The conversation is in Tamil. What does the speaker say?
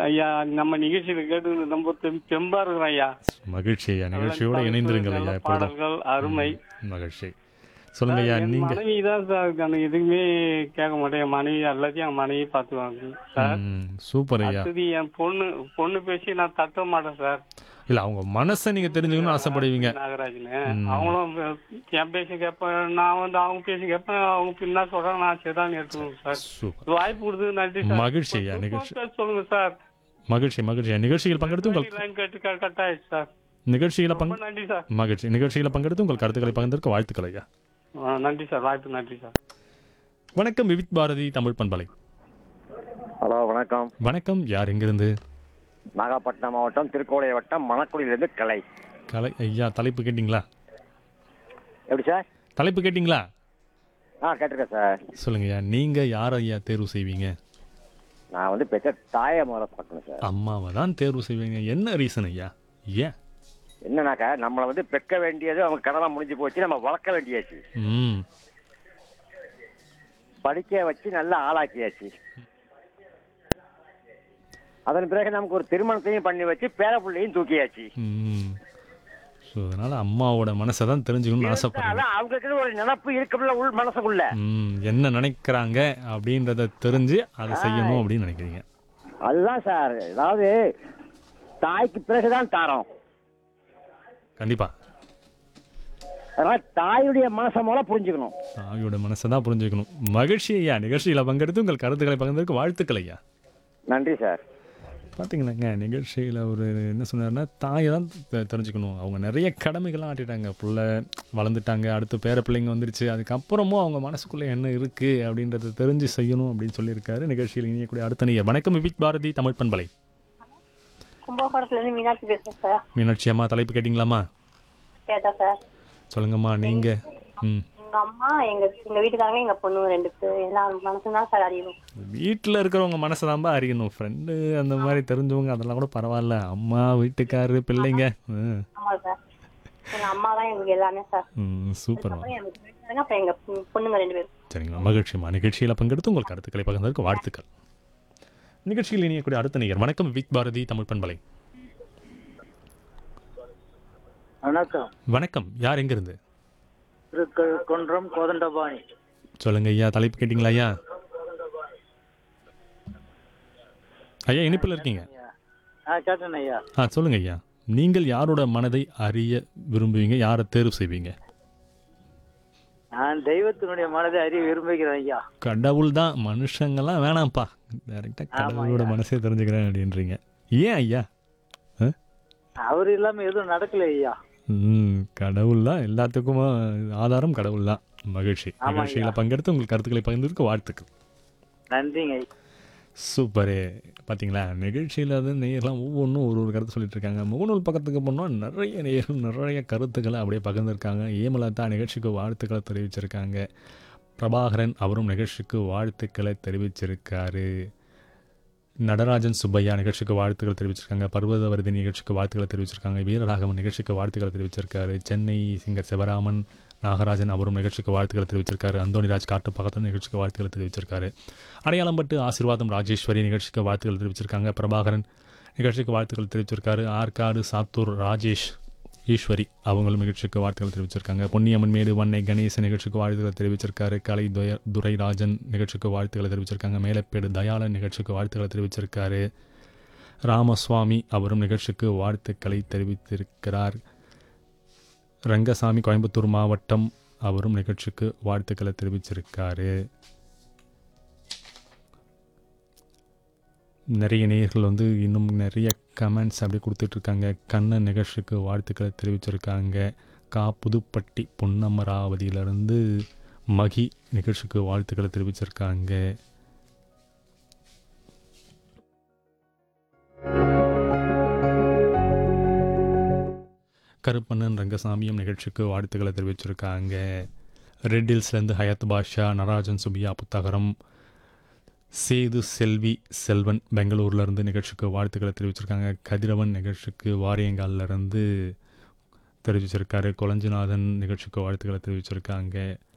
ஐயா நம்ம நிகழ்ச்சியில கேட்டு ரொம்ப தெம்- தெம்பா இருக்கிறோம் ஐயா மகிழ்ச்சி ஐயா நிகழ்ச்சியோட நல்ல இணைந்திருங்கள் நல்ல ஐயா எப்பொழுதும் பாடல்கள் அருமை மகிழ்ச்சி சொல்லுங்க ஐயா என் நீங்க மனைவி தான் சார் நான் எதுவுமே கேட்க மாட்டேன் என் மனைவி எல்லாத்தையும் என் மனைவி பார்த்துவாங்க சார் ம், சூப்பர் ஐயா அடுத்தது என் பொண்ணு பொண்ணு பேசி நான் தட்ட மாட்டேன் சார் இல்ல அவங்க மனசை நீங்க தெரிஞ்சுக்கணும்னு ஆசைப்படுவீங்க நாகராஜனு அவங்களும் என் பேசி கேட்பேன் நான் வந்து அவங்க பேசி கேட்பேன் அவங்க பின்னா சொல்றாங்க நான் சரிதான் எடுத்துக்கணும் சார் சூப்பர் இது வாய்ப்பு கொடுத்தது நன்றி சார் மகிழ்ச்சி ஐயா நிகழ்ச்சி பேச சொல்லுங்க சார் மகிழ்ச்சி மகிழ்ச்சி நிகழ்ச்சியில் பங்கெடுத்து உங்கள் லைன் கேட்டு க- கட் ஆயிடுச்சு சார் நிகழ்ச்சியில பங்கு ரொம்ப நன்றி சார் மகிழ்ச்சி நிகழ்ச்சியில பங்கெடுத்து உங்கள் கருத்துக்களை பகிர்ந்ததற்கு வாழ்த்துக்கள் ஐயா ஆ, நன்றி சார் வாய்ப்பு நன்றி சார் வணக்கம் விவித் பாரதி தமிழ் பண்பலை ஹலோ வணக்கம் வணக்கம் யார் எங்கிருந்து நாகப்பட்டினம் மாவட்டம் திருக்கோளை வட்டம் மணக்குடியிலிருந்து கலை கலை ஐயா தலைப்பு கேட்டிங்களா எப்படி சார் தலைப்பு கேட்டிங்களா ஆ கேட்டிருக்கேன் சார் சொல்லுங்க ஐயா நீங்க யார் ஐயா தேர்வு செய்வீங்க நான் வந்து பெற்ற தாயை முதல்ல பார்க்கணும் சார் அம்மாவை தான் தேர்வு செய்வீங்க என்ன ரீசன் ஐயா ஏன் என்னன்னாக்கா நம்மளை வந்து பெக்க வேண்டியது அவங்க கடமை முடிஞ்சு போச்சு நம்ம வளர்க்க வேண்டியாச்சு ம் படிக்க வச்சு நல்லா ஆளாக்கியாச்சு அதன் பிறகு நமக்கு ஒரு திருமணத்தையும் பண்ணி வச்சு பேர பிள்ளையும் தூக்கியாச்சு ம் ஸோ அதனால அம்மாவோட மனசை தான் தெரிஞ்சுக்கணும்னு ஆசைப்படுறீங்க அதான் அவங்களுக்கு ஒரு நினப்பு இருக்குல்ல உள் மனசுக்குள்ள ம் என்ன நினைக்கிறாங்க அப்படின்றத தெரிஞ்சு அதை செய்யணும் அப்படின்னு நினைக்கிறீங்க அதுதான் சார் அதாவது தாய்க்கு பிறகுதான் தாரம் கண்டிப்பா அதனால தாயுடைய மனசை மூலம் புரிஞ்சுக்கணும் தாயோட மனசை தான் புரிஞ்சுக்கணும் மகிழ்ச்சி ஐயா நிகழ்ச்சியில் பங்கெடுத்து உங்கள் கருத்துக்களை பகிர்ந்ததற்கு வாழ்த்துக்கள் ஐயா நன்றி சார் பார்த்தீங்கன்னாங்க நிகழ்ச்சியில் ஒரு என்ன சொன்னார்னா தாயை தான் தெ- தெரிஞ்சுக்கணும் அவங்க நிறைய கடமைகள்லாம் ஆட்டிட்டாங்க புள்ள வளர்ந்துட்டாங்க அடுத்து பேர பிள்ளைங்க வந்துருச்சு அதுக்கப்புறமும் அவங்க மனசுக்குள்ளே என்ன இருக்குது அப்படின்றத தெரிஞ்சு செய்யணும் அப்படின்னு சொல்லியிருக்காரு நிகழ்ச்சியில் இணையக்கூடிய அடுத்த நீங்க வணக்கம் விபிக் பாரதி தமிழ் பண்பலை கும்பகோணத்துல இருந்து மீனாட்சி பேசுறேன் சார் மீனாட்சி அம்மா தலைப்பு கேட்டிங்களாம்மா கேட்டா சார் சொல்லுங்கம்மா நீங்கள் ம் எங்க அம்மா எங்க எங்க வீட்டுக்காரங்க எங்க பொண்ணு ரெண்டு பேர் எல்லாம் மனசுதான் சார் அறியும் வீட்டில் இருக்கிறவங்க மனசை தான்பா அறியணும் ஃப்ரெண்டு அந்த மாதிரி தெரிஞ்சவங்க அதெல்லாம் கூட பரவாயில்ல அம்மா வீட்டுக்காரு பிள்ளைங்க ம், ஆமா சார் எங்க அம்மா தான் எங்களுக்கு எல்லாமே சார் ம் சூப்பர்மா அப்புறம் எங்க வீட்டுக்காரங்க அப்புறம் எங்க பொ- பொண்ணுங்க ரெண்டு பேரும் சரிங்களா மகிழ்ச்சிமா நிகழ்ச்சியில் பங்கெடுத்து உங்கள் கருத்துக்களை பகிர்ந்ததற்கு வாழ்த்துக்கள் நிகழ்ச்சியில் இணையக்கூடிய அடுத்த நேயர் வணக்கம் விக் பாரதி தமிழ் பண்பலை வணக்கம் வணக்கம் யார் எங்கிருந்து திருக்கழுக்குன்றம் கோதண்டபாணி சொல்லுங்க ஐயா தலைப்பு கேட்டிங்களா ஐயா ஐயா இனிப்பில் இருக்கீங்க ஆ கேட்டேன் ஐயா ஆ சொல்லுங்க ஐயா நீங்கள் யாரோட மனதை அறிய விரும்புவீங்க யாரை தேர்வு செய்வீங்க நான் தெய்வத்தினுடைய மனதை அறிய விரும்புகிறேன் ஐயா கடவுள் தான் மனுஷங்கெல்லாம் வேணாம்ப்பா டைரெக்டாக கடவுளோட மனசே தெரிஞ்சுக்கிறேன் அப்படின்றீங்க ஏன் ஐயா ஆ? அவர் இல்லாம எதுவும் நடக்கல ஐயா ம் கடவுள் தான் எல்லாத்துக்கும் ஆதாரம் கடவுள் தான் மகிழ்ச்சி நிகழ்ச்சியில் பங்கெடுத்து உங்கள் கருத்துக்களை பகிர்ந்ததுக்கு வாழ்த்துக்கள் நன்றிங்க ஐயா. சூப்பரு பார்த்தீங்களா நிகழ்ச்சியில் வந்து நேயர்லாம் ஒவ்வொன்றும் ஒரு ஒரு கருத்து சொல்லிட்டு இருக்காங்க முகநூல் பக்கத்துக்கு போனால் நிறைய நேயர்கள் நிறைய கருத்துக்களை அப்படியே பகிர்ந்திருக்காங்க ஏமலதா நிகழ்ச்சிக்கு வாழ்த்துக்களை தெரிவிச்சிருக்காங்க பிரபாகரன் அவரும் நிகழ்ச்சிக்கு வாழ்த்துக்களை தெரிவிச்சிருக்காரு நடராஜன் சுப்பையா நிகழ்ச்சிக்கு வாழ்த்துக்கள் தெரிவிச்சிருக்காங்க பர்வதவர்தி நிகழ்ச்சிக்கு வாழ்த்துக்களை தெரிவிச்சிருக்காங்க வீரராகவன் நிகழ்ச்சிக்கு வாழ்த்துக்களை தெரிவிச்சிருக்காரு சென்னை சிங்கர் சிவராமன் நாகராஜன் அவரும் நிகழ்ச்சிக்கு வாழ்த்துக்களை தெரிவிச்சிருக்காரு அந்தோனிராஜ் காட்டு பக்கத்தில் நிகழ்ச்சிக்கு வாழ்த்துக்களை தெரிவிச்சிருக்காரு அடையாளம்பட்டு ஆசீர்வாதம் ராஜேஸ்வரி நிகழ்ச்சிக்கு வாழ்த்துக்கள் தெரிவிச்சிருக்காங்க பிரபாகரன் நிகழ்ச்சிக்கு வாழ்த்துக்கள் தெரிவிச்சிருக்காரு ஆற்காடு சாத்தூர் ராஜேஷ் ஈஸ்வரி அவங்களும் நிகழ்ச்சிக்கு வாழ்த்துக்கள் தெரிவிச்சிருக்காங்க பொன்னியம்மன் மேடு வன்னை கணேசன் நிகழ்ச்சிக்கு வாழ்த்துக்களை தெரிவிச்சிருக்காரு கலை துய துரைராஜன் நிகழ்ச்சிக்கு வாழ்த்துக்களை தெரிவிச்சிருக்காங்க மேலப்பேடு தயாளன் நிகழ்ச்சிக்கு வாழ்த்துக்களை தெரிவிச்சிருக்காரு ராமசுவாமி அவரும் நிகழ்ச்சிக்கு வாழ்த்துக்களை தெரிவித்திருக்கிறார் ரங்கசாமி கோயம்புத்தூர் மாவட்டம் அவரும் நிகழ்ச்சிக்கு வாழ்த்துக்களை தெரிவிச்சிருக்காரு நிறைய நேயர்கள் வந்து இன்னும் நிறைய கமெண்ட்ஸ் அப்படியே கொடுத்துட்ருக்காங்க கண்ணன் நிகழ்ச்சிக்கு வாழ்த்துக்களை தெரிவிச்சிருக்காங்க கா புதுப்பட்டி பொன்னமராவதியிலிருந்து மகி நிகழ்ச்சிக்கு வாழ்த்துக்களை தெரிவிச்சிருக்காங்க கருப்பண்ணன் ரங்கசாமியும் நிகழ்ச்சிக்கு வாழ்த்துக்களை தெரிவிச்சிருக்காங்க ரெட் ஹில்ஸ்லேருந்து ஹயத் பாஷா நடராஜன் சுபியா புத்தகரம் சேது செல்வி செல்வன் பெங்களூர்லேருந்து நிகழ்ச்சிக்கு வாழ்த்துக்களை தெரிவிச்சிருக்காங்க கதிரவன் நிகழ்ச்சிக்கு வாரியங்கால்ல இருந்து தெரிவிச்சிருக்காரு கொலஞ்சிநாதன் நிகழ்ச்சிக்கு வாழ்த்துக்களை தெரிவிச்சிருக்காங்க